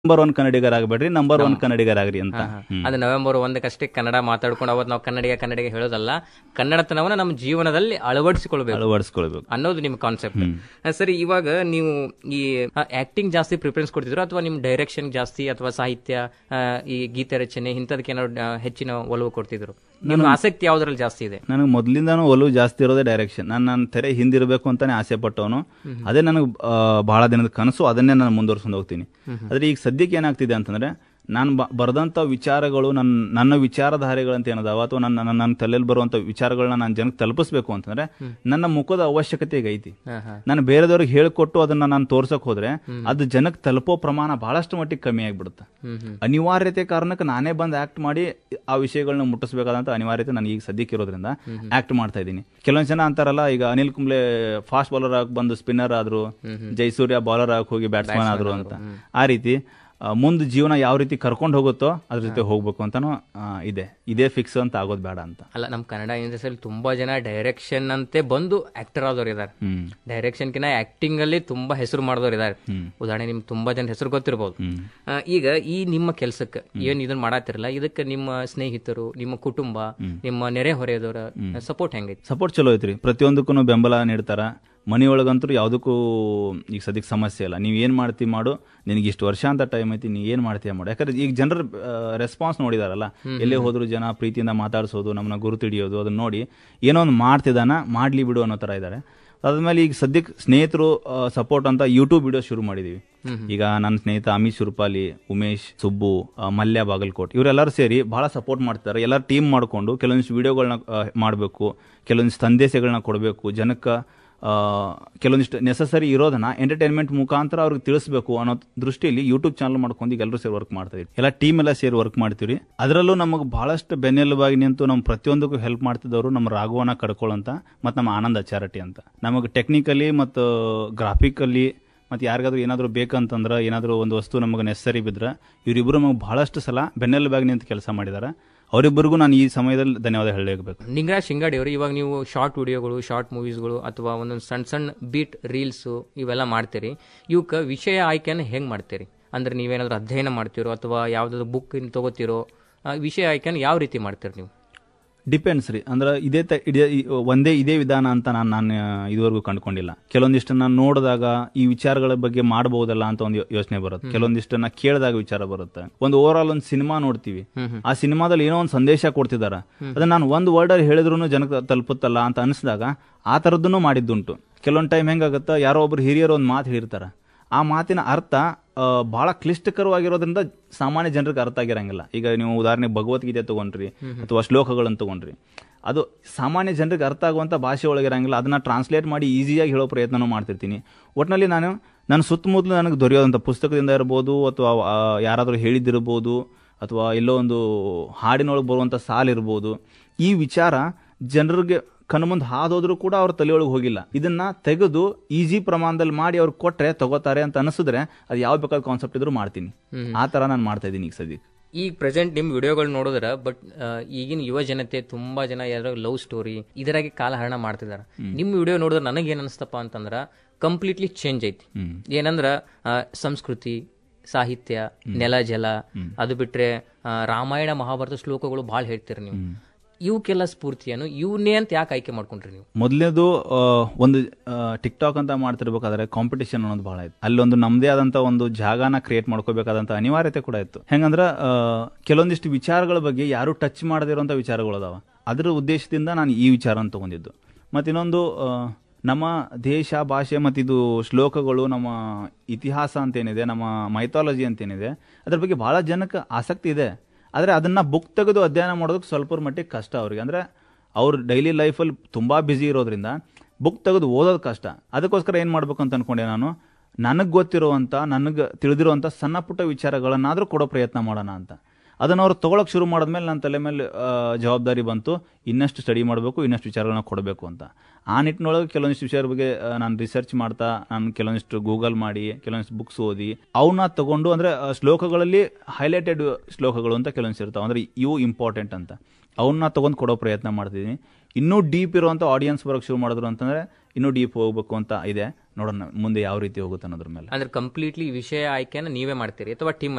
Number one ಕನ್ನಡಿಗರಾಗಬೇಡ್ರಿ number one ಕನ್ನಡಿಗರಾಗ್ರಿ ಅಂತ ಹ್ಮ್. ಅದು ನವೆಂಬರ್ ಒಂದಕ್ಕಷ್ಟೇ ಕನ್ನಡ ಮಾತಾಡ್ಕೊಂಡು ಅವತ್ತು ನಾವು ಕನ್ನಡಿಗ ಕನ್ನಡಿಗ ಹೇಳೋದಲ್ಲ ಕನ್ನಡತನವನ್ನ ನಮ್ಮ ಜೀವನದಲ್ಲಿ ಅಳವಡಿಸಿಕೊಳ್ಬೇಕು ಅಳವಡಿಸ್ಕೊಳ್ಬೇಕು ಅನ್ನೋದು ನಿಮ್ಮ ಕಾನ್ಸೆಪ್ಟ್ ಸರಿ ಇವಾಗ ನೀವು ಈ ಆಕ್ಟಿಂಗ್ ಜಾಸ್ತಿ ಪ್ರಿಫರೆನ್ಸ್ ಕೊಡ್ತಿದ್ರು ಅಥವಾ ನಿಮ್ ಡೈರೆಕ್ಷನ್ ಜಾಸ್ತಿ ಅಥವಾ ಸಾಹಿತ್ಯ ಆ, ಈ ಗೀತೆ ರಚನೆ ಇಂಥದಕ್ಕೆ ಏನೋ ಆ, ಹೆಚ್ಚಿನ ಒಲವು ಕೊಡ್ತಿದ್ರು ನಿಮ್ಮ ಆಸಕ್ತಿ ಯಾವ್ದ್ರಲ್ಲಿ ಜಾಸ್ತಿ ಇದೆ ನನಗೆ ಮೊದಲಿಂದಾನು ಒಲವು ಜಾಸ್ತಿ ಇರೋದೇ ಡೈರೆಕ್ಷನ್ ನಾನು ನನ್ನ ತೆರೆ ಹಿಂದಿರಬೇಕು ಅಂತಾನೆ ಆಸೆ ಪಟ್ಟವನು ಅದೇ ನನಗೆ ಬಹಳ ದಿನದ ಕನಸು ಅದನ್ನೇ ನಾನು ಮುಂದುವರ್ಸ್ಕೊಂಡು ಹೋಗ್ತೀನಿ ಆದ್ರೆ ಈಗ ಸದ್ಯಕ್ಕೆ ಏನಾಗ್ತಿದೆ ಅಂತಂದ್ರೆ ನಾನು ಬರೆದಂಥ ವಿಚಾರಗಳು ನನ್ನ ನನ್ನ ವಿಚಾರಧಾರೆಗಳಂತ ಏನದಾವ ಅಥವಾ ನನ್ನ ನನ್ನ ನನ್ನ ತಲೆಯಲ್ಲಿ ಬರುವಂಥ ವಿಚಾರಗಳನ್ನ ನಾನು ಜನಕ್ಕೆ ತಲುಪಿಸ್ಬೇಕು ಅಂತಂದ್ರೆ ನನ್ನ ಮುಖದ ಅವಶ್ಯಕತೆ ಈಗ ಐತಿ ಹಾ, ಹಾ. ನಾನು ಬೇರೆದವ್ರಿಗೆ ಹೇಳ್ಕೊಟ್ಟು ಅದನ್ನ ನಾನು ತೋರ್ಸಕ್ ಹೋದ್ರೆ ಅದು ಜನಕ್ಕೆ ತಲುಪೋ ಪ್ರಮಾಣ ಬಹಳಷ್ಟು ಮಟ್ಟಿಗೆ ಕಮ್ಮಿ ಆಗ್ಬಿಡುತ್ತೆ ಹ್ಮ್ ಹ್ಮ್ ಅನಿವಾರ್ಯತೆ ಕಾರಣಕ್ಕೆ ನಾನೇ ಬಂದು ಆಕ್ಟ್ ಮಾಡಿ ಆ ವಿಷಯಗಳನ್ನ ಮುಟ್ಟಿಸಬೇಕಾದಂತ ಅನಿವಾರ್ಯತೆ ನನಗೆ ಈಗ ಸದ್ಯಕ್ಕೆ ಇರೋದ್ರಿಂದ ಆಕ್ಟ್ ಮಾಡ್ತಾ ಇದ್ದೀನಿ ಕೆಲವೊಂದು ಜನ ಅಂತಾರಲ್ಲ ಈಗ ಅನಿಲ್ ಕುಂಬ್ಳೆ ಫಾಸ್ಟ್ ಬೌಲರ್ ಆಗಿ ಬಂದು ಸ್ಪಿನ್ನರ್ ಆದ್ರು ಜೈಸೂರ್ಯ ಬೌಲರ್ ಆಗಿ ಹೋಗಿ ಬ್ಯಾಟ್ಸ್ಮನ್ ಆದ್ರು ಅಂತ ಆ ರೀತಿ ಮುಂದೆ ಜೀವನ ಯಾವ ರೀತಿ ಕರ್ಕೊಂಡು ಹೋಗುತ್ತೋ ಅದ್ರ ಜೊತೆ ಹೋಗ್ಬೇಕು ಅಂತಾನು ಆ, ಇದೆ ಇದೇ ಫಿಕ್ಸ್ ಅಂತ ಆಗೋದು ಬೇಡ ಅಂತ ಅಲ್ಲ ನಮ್ಮ ಕನ್ನಡ ಇಂಡಸ್ಟ್ರಿಯಲ್ಲಿ ತುಂಬಾ ಜನ ಡೈರೆಕ್ಷನ್ ಅಂತೆ ಬಂದು ಆಕ್ಟರ್ ಆದವ್ರು ಇದಾರೆ ಹ್ಮ್ ಡೈರೆಕ್ಷನ್ ಕಿನ್ನ ಆಕ್ಟಿಂಗ್ ಅಲ್ಲಿ ತುಂಬಾ ಹೆಸರು ಮಾಡಿದವ್ರು ಇದಾರೆ ಹ್ಮ್. ಉದಾಹರಣೆ ನಿಮ್ಗೆ ತುಂಬಾ ಜನ ಹೆಸರು ಗೊತ್ತಿರ್ಬೋದು ಹ್ಮ್ ಆ, ಈಗ ಈ ನಿಮ್ಮ ಕೆಲ್ಸಕ್ಕೆ ಏನ್ ಇದನ್ನ ಮಾಡತ್ತಿರಲ್ಲ ಇದಕ್ಕೆ ನಿಮ್ಮ ಸ್ನೇಹಿತರು ನಿಮ್ಮ ಕುಟುಂಬ ನಿಮ್ಮ ನೆರೆ ಹೊರೆಯದವರ ಸಪೋರ್ಟ್ ಹೆಂಗೈತಿ ಸಪೋರ್ಟ್ ಚಲೋ ಐತ್ರಿ ಪ್ರತಿಯೊಂದಕ್ಕೂ ಬೆಂಬಲ ನೀಡ್ತಾರ ಮನೆಯೊಳಗಂತೂ ಯಾವುದಕ್ಕೂ ಈಗ ಸದ್ಯಕ್ಕೆ ಸಮಸ್ಯೆ ಇಲ್ಲ ನೀವು ಏನು ಮಾಡ್ತಿ ಮಾಡು ನಿನಗೆ ಇಷ್ಟು ವರ್ಷ ಅಂತ ಟೈಮ್ ಐತಿ ನೀ ಏನು ಮಾಡ್ತೀಯ ಮಾಡು ಯಾಕಂದ್ರೆ ಈಗ ಜನರ ರೆಸ್ಪಾನ್ಸ್ ನೋಡಿದಾರಲ್ಲ ಎಲ್ಲೇ ಹೋದ್ರು ಜನ ಪ್ರೀತಿಯಿಂದ ಮಾತಾಡಿಸೋದು ನಮ್ಮನ್ನ ಗುರುತು ಹಿಡಿಯೋದು ಅದನ್ನ ನೋಡಿ ಏನೋ ಒಂದು ಮಾಡ್ತಿದ್ದಾನ ಮಾಡ್ಲಿ ಬಿಡು ಅನ್ನೋ ಥರ ಇದ್ದಾರೆ ಅದಾದ್ಮೇಲೆ ಈಗ ಸದ್ಯಕ್ಕೆ ಸ್ನೇಹಿತರು ಸಪೋರ್ಟ್ ಅಂತ ಯೂಟ್ಯೂಬ್ ವಿಡಿಯೋ ಶುರು ಮಾಡಿದೀವಿ ಈಗ ನನ್ನ ಸ್ನೇಹಿತ ಅಮಿತ್ ಸುರ್ಪಾಲಿ ಉಮೇಶ್ ಸುಬ್ಬು ಆ, ಮಲ್ಯ ಬಾಗಲ್ಕೋಟ್ ಇವರೆಲ್ಲರೂ ಸೇರಿ ಬಹಳ ಸಪೋರ್ಟ್ ಮಾಡ್ತಾರೆ ಎಲ್ಲರೂ ಟೀಮ್ ಮಾಡಿಕೊಂಡು ಕೆಲವೊಂದಿಷ್ಟು ವಿಡಿಯೋಗಳನ್ನ ಮಾಡಬೇಕು ಕೆಲವೊಂದಿಷ್ಟು ಸಂದೇಶಗಳನ್ನ ಕೊಡಬೇಕು ಜನಕ್ಕೆ ಆ, ಕೆಲವೊಂದಿಷ್ಟು ನೆಸಸರಿ ಇರೋದನ್ನ ಎಂಟರ್ಟೈನ್ಮೆಂಟ್ ಮುಖಾಂತರ ಅವ್ರಿಗೆ ತಿಳಿಸ್ಬೇಕು ಅನ್ನೋ ದೃಷ್ಟಿಯಲ್ಲಿ ಯೂಟ್ಯೂಬ್ ಚಾನಲ್ ಮಾಡ್ಕೊಂಡು ಈಗ ಎಲ್ಲರೂ ಸೇರಿ ವರ್ಕ್ ಮಾಡ್ತೀವಿ ಎಲ್ಲ ಟೀಮ್ ಎಲ್ಲ ಸೇರಿ ವರ್ಕ್ ಮಾಡ್ತೀವಿ ಅದರಲ್ಲೂ ನಮಗೆ ಬಹಳಷ್ಟು ಬೆನ್ನೆಲುಬಾಗಿ ನಿಂತು ನಮ್ಮ ಪ್ರತಿಯೊಂದಕ್ಕೂ ಹೆಲ್ಪ್ ಮಾಡ್ತಿದ್ದವರು ನಮ್ಮ ರಾಘವನ ಕಡ್ಕೊಳ್ಳಂತ ಮತ್ತು ನಮ್ಮ ಆನಂದ ಚಾರಿಟಿ ಅಂತ ನಮಗೆ ಟೆಕ್ನಿಕಲಿ ಮತ್ತು ಗ್ರಾಫಿಕಲ್ಲಿ ಮತ್ತು ಯಾರಿಗಾದ್ರೂ ಏನಾದರೂ ಬೇಕಂತಂದ್ರೆ ಏನಾದರೂ ಒಂದು ವಸ್ತು ನಮಗೆ ನೆಸಸರಿ ಬಿದ್ರೆ ಇವರಿಬ್ಬರು ನಮಗೆ ಬಹಳಷ್ಟು ಸಲ ಬೆನ್ನೆಲುಬಾಗಿ ನಿಂತು ಕೆಲಸ ಮಾಡಿದ್ದಾರೆ ಅವರಿಬ್ಬರಿಗೂ ನಾನು ಈ ಸಮಯದಲ್ಲಿ ಧನ್ಯವಾದ ಹೇಳಲೇಬೇಕು ನಿಂಗರಾಜ್ ಶಿಂಗಾಡಿ ಅವರು ಇವಾಗ ನೀವು ಶಾರ್ಟ್ ವಿಡಿಯೋಗಳು ಶಾರ್ಟ್ ಮೂವೀಸ್ಗಳು ಅಥವಾ ಒಂದೊಂದು ಸಣ್ಣ ಸಣ್ಣ ಬೀಟ್ ರೀಲ್ಸು ಇವೆಲ್ಲ ಮಾಡ್ತೀರಿ ಇವಕ್ಕೆ ವಿಷಯ ಆಯ್ಕೆಯನ್ನು ಹೆಂಗೆ ಮಾಡ್ತೀರಿ ಅಂದ್ರೆ ನೀವೇನಾದ್ರೂ ಅಧ್ಯಯನ ಮಾಡ್ತೀರೋ ಅಥವಾ ಯಾವುದಾದ್ರು ಬುಕ್ ತಗೋತೀರೋ ಆ, ವಿಷಯ ಆಯ್ಕೆಯನ್ನು ಯಾವ ರೀತಿ ಮಾಡ್ತೀರಿ ನೀವು ಡಿಪೆಂಡ್ಸ್ ರೀ ಅಂದ್ರೆ ಇದೇ ತ ಇದೇ ಈ- ಒಂದೇ ಇದೇ ವಿಧಾನ ಅಂತ ನಾನು ನಾನು ಇದುವರೆಗೂ ಕಂಡುಕೊಂಡಿಲ್ಲ ಕೆಲವೊಂದಿಷ್ಟನ್ನ ನೋಡಿದಾಗ ಈ ವಿಚಾರಗಳ ಬಗ್ಗೆ ಮಾಡಬಹುದಲ್ಲ ಅಂತ ಒಂದು ಯೋಚನೆ ಬರುತ್ತೆ ಕೆಲವೊಂದಿಷ್ಟನ್ನ ಕೇಳಿದಾಗ ವಿಚಾರ ಬರುತ್ತೆ ಒಂದು ಓವರ್ ಆಲ್ ಒಂದು ಸಿನಿಮಾ ನೋಡ್ತೀವಿ ಆ ಸಿನಿಮಾದಲ್ಲಿ ಏನೋ ಒಂದು ಸಂದೇಶ ಕೊಡ್ತಿದಾರ ಅದನ್ನ ನಾನು ಒಂದು ವರ್ಡ್ ಅಲ್ಲಿ ಹೇಳಿದ್ರು ಜನಕ್ಕೆ ತಲುಪುತ್ತಲ್ಲ ಅಂತ ಅನಿಸಿದಾಗ ಆ ಥರದ್ದನ್ನು ಮಾಡಿದ್ದುಂಟು ಕೆಲವೊಂದು ಟೈಮ್ ಹೆಂಗಾಗುತ್ತೆ ಯಾರೋ ಒಬ್ರು ಹಿರಿಯರು ಒಂದು ಮಾತು ಹೇಳಿರ್ತಾರ ಆ ಮಾತಿನ ಅರ್ಥ ಆ, ಬಹಳ ಕ್ಲಿಷ್ಟಕರವಾಗಿರೋದ್ರಿಂದ ಸಾಮಾನ್ಯ ಜನರಿಗೆ ಅರ್ಥ ಆಗಿರಂಗಿಲ್ಲ ಈಗ ನೀವು ಉದಾಹರಣೆ ಭಗವದ್ಗೀತೆ ತಗೊಂಡ್ರಿ ಅಥವಾ ಶ್ಲೋಕಗಳನ್ನು ತಗೊಂಡ್ರಿ ಅದು ಸಾಮಾನ್ಯ ಜನರಿಗೆ ಅರ್ಥ ಆಗುವಂಥ ಭಾಷೆ ಒಳಗಿರಂಗಿಲ್ಲ ಅದನ್ನ ಟ್ರಾನ್ಸ್ಲೇಟ್ ಮಾಡಿ ಈಸಿಯಾಗಿ ಹೇಳೋ ಪ್ರಯತ್ನನೂ ಮಾಡ್ತಿರ್ತೀನಿ ಒಟ್ಟಿನಲ್ಲಿ ನಾನು ನನ್ನ ಸುತ್ತಮುತ್ತಲು ನನಗೆ ದೊರೆಯೋದಂಥ ಪುಸ್ತಕದಿಂದ ಇರ್ಬೋದು ಅಥವಾ ಆ, ಯಾರಾದರೂ ಹೇಳಿದ್ದಿರ್ಬೋದು ಅಥವಾ ಎಲ್ಲೋ ಒಂದು ಹಾಡಿನೊಳಗೆ ಬರುವಂಥ ಸಾಲಿರ್ಬೋದು ಈ ವಿಚಾರ ಜನರಿಗೆ ಕಣ್ಮುಂದೆ ಹಾದೋದ್ರೂ ಕೂಡ ಅವ್ರ ತಲೆಯೊಳಗೆ ಹೋಗಿಲ್ಲ ಇದನ್ನ ತೆಗೆದು ಈಸಿ ಪ್ರಮಾಣದಲ್ಲಿ ಮಾಡಿ ಅವ್ರು ಕೊಟ್ರೆ ತಗೋತಾರೆ ಅಂತ ಅನಿಸಿದ್ರೆ ಅದು ಯಾವ ಬೇಕಾದ ಕಾನ್ಸೆಪ್ಟ್ ಇದ್ರೂ ಮಾಡ್ತೀನಿ ಆ ತರ ನಾನು ಮಾಡ್ತಾ ಇದ್ದೀನಿ ಈಗ ಸದ್ಯಕ್ಕೆ ಈಗ ಪ್ರೆಸೆಂಟ್ ನಿಮ್ ವಿಡಿಯೋಗಳು ನೋಡಿದ್ರ ಬಟ್ ಈಗಿನ ಯುವ ಜನತೆ ತುಂಬಾ ಜನ ಯಾರೋ ಲವ್ ಸ್ಟೋರಿ ಇದರಾಗೆ ಕಾಲ ಹರಣ ಮಾಡ್ತಿದಾರ ನಿಮ್ ವಿಡಿಯೋ ನೋಡಿದ್ರೆ ನನಗೆ ಏನ್ ಅನಿಸ್ತಪ್ಪ ಅಂತಂದ್ರ ಕಂಪ್ಲೀಟ್ಲಿ ಚೇಂಜ್ ಐತಿ ಹ್ಮ್. ಏನಂದ್ರ ಆ, ಸಂಸ್ಕೃತಿ ಸಾಹಿತ್ಯ ನೆಲ ಜಲ ಅದು ಬಿಟ್ರೆ ಆ, ರಾಮಾಯಣ ಮಹಾಭಾರತ ಶ್ಲೋಕಗಳು ಭಾಳ ಹೇಳ್ತೀರಿ ನೀವು ಇವಕ್ಕೆಲ್ಲ ಸ್ಫೂರ್ತಿಯನ್ನು ಇವನ್ನೇ ಅಂತ ಯಾಕೆ ಆಯ್ಕೆ ಮಾಡ್ಕೊಂಡ್ರಿ ನೀವು ಮೊದಲನೇದು ಒಂದು ಟಿಕ್ ಟಾಕ್ ಅಂತ ಮಾಡ್ತಿರ್ಬೇಕಾದ್ರೆ ಕಾಂಪಿಟೇಷನ್ ಅನ್ನೋದು ಬಹಳ ಇತ್ತು ಅಲ್ಲೊಂದು ನಮ್ಮದೇ ಆದಂತ ಒಂದು ಜಾಗನ ಕ್ರಿಯೇಟ್ ಮಾಡ್ಕೋಬೇಕಾದಂತ ಅನಿವಾರ್ಯತೆ ಕೂಡ ಇತ್ತು ಹೆಂಗಂದ್ರ ಆ, ಕೆಲವೊಂದಿಷ್ಟು ವಿಚಾರಗಳ ಬಗ್ಗೆ ಯಾರು ಟಚ್ ಮಾಡದೇ ಇರುವಂತ ವಿಚಾರಗಳು ಅದಾವ ಅದರ ಉದ್ದೇಶದಿಂದ ನಾನು ಈ ವಿಚಾರ ತಗೊಂಡಿದ್ದು ಮತ್ತು ಇನ್ನೊಂದು ಆ, ನಮ್ಮ ದೇಶ ಭಾಷೆ ಮತ್ತು ಇದು ಶ್ಲೋಕಗಳು ನಮ್ಮ ಇತಿಹಾಸ ಅಂತೇನಿದೆ ನಮ್ಮ ಮೈಥಾಲಜಿ ಅಂತೇನಿದೆ ಅದ್ರ ಬಗ್ಗೆ ಬಹಳ ಜನಕ್ಕೆ ಆಸಕ್ತಿ ಇದೆ ಆದರೆ ಅದನ್ನ ಬುಕ್ ತೆಗೆದು ಅಧ್ಯಯನ ಮಾಡೋದಕ್ಕೆ ಸ್ವಲ್ಪ ಮಟ್ಟಿಗೆ ಕಷ್ಟ ಅವ್ರಿಗೆ ಅಂದ್ರೆ ಅವ್ರ ಡೈಲಿ ಲೈಫಲ್ಲಿ ತುಂಬಾ ಬ್ಯುಸಿ ಇರೋದ್ರಿಂದ ಬುಕ್ ತೆಗೆದು ಓದೋದು ಕಷ್ಟ ಅದಕ್ಕೋಸ್ಕರ ಏನು ಮಾಡ್ಬೇಕು ಅಂತ ಅನ್ಕೊಂಡೆ ನಾನು ನನಗೆ ಗೊತ್ತಿರುವಂಥ ನನಗೆ ತಿಳಿದಿರುವಂಥ ಸಣ್ಣ ಪುಟ್ಟ ವಿಚಾರಗಳನ್ನಾದರೂ ಕೊಡೋ ಪ್ರಯತ್ನ ಮಾಡೋಣ ಅಂತ ಅದನ್ನು ಅವ್ರು ತೊಗೊಳಕ್ಕೆ ಶುರು ಮಾಡಿದ್ಮೇಲೆ ನನ್ನ ತಲೆ ಮೇಲೆ ಆ, ಜವಾಬ್ದಾರಿ ಬಂತು ಇನ್ನಷ್ಟು ಸ್ಟಡಿ ಮಾಡಬೇಕು ಇನ್ನಷ್ಟು ವಿಚಾರಗಳನ್ನ ಕೊಡಬೇಕು ಅಂತ ಆ ನಿಟ್ಟಿನೊಳಗೆ ಕೆಲವೊಂದಿಷ್ಟು ವಿಷಯದ ಬಗ್ಗೆ ಆ, ನಾನು ರಿಸರ್ಚ್ ಮಾಡ್ತಾ ನಾನು ಕೆಲವೊಂದಿಷ್ಟು ಗೂಗಲ್ ಮಾಡಿ ಕೆಲವೊಂದಿಷ್ಟು ಬುಕ್ಸ್ ಓದಿ ಅವನ್ನ ತಗೊಂಡು ಅಂದರೆ ಶ್ಲೋಕಗಳಲ್ಲಿ ಹೈಲೈಟೆಡ್ ಶ್ಲೋಕಗಳು ಅಂತ ಕೆಲವೊಂದಿಷ್ಟು ಇರ್ತಾವೆ ಅಂದರೆ ಇವು ಇಂಪಾರ್ಟೆಂಟ್ ಅಂತ ಅವನ್ನ ತಗೊಂಡು ಕೊಡೋ ಪ್ರಯತ್ನ ಮಾಡ್ತಿದ್ದೀನಿ ಇನ್ನೂ ಡೀಪ್ ಇರುವಂಥ ಆಡಿಯನ್ಸ್ ಬರೋಕ್ಕೆ ಶುರು ಮಾಡಿದ್ರು ಅಂತಂದರೆ ಇನ್ನೂ ಡೀಪ್ ಹೋಗ್ಬೇಕು ಅಂತ ಇದೆ ನೋಡೋಣ ಮುಂದೆ ಯಾವ ರೀತಿ ಹೋಗುತ್ತೆ ಅನ್ನೋದ್ರ ಮೇಲೆ ಅಂದ್ರೆ ಕಂಪ್ಲೀಟ್ಲಿ ವಿಷಯ ಆಯ್ಕೆನ ನೀವೇ ಮಾಡ್ತೀರಿ ಅಥವಾ ಟೀಮ್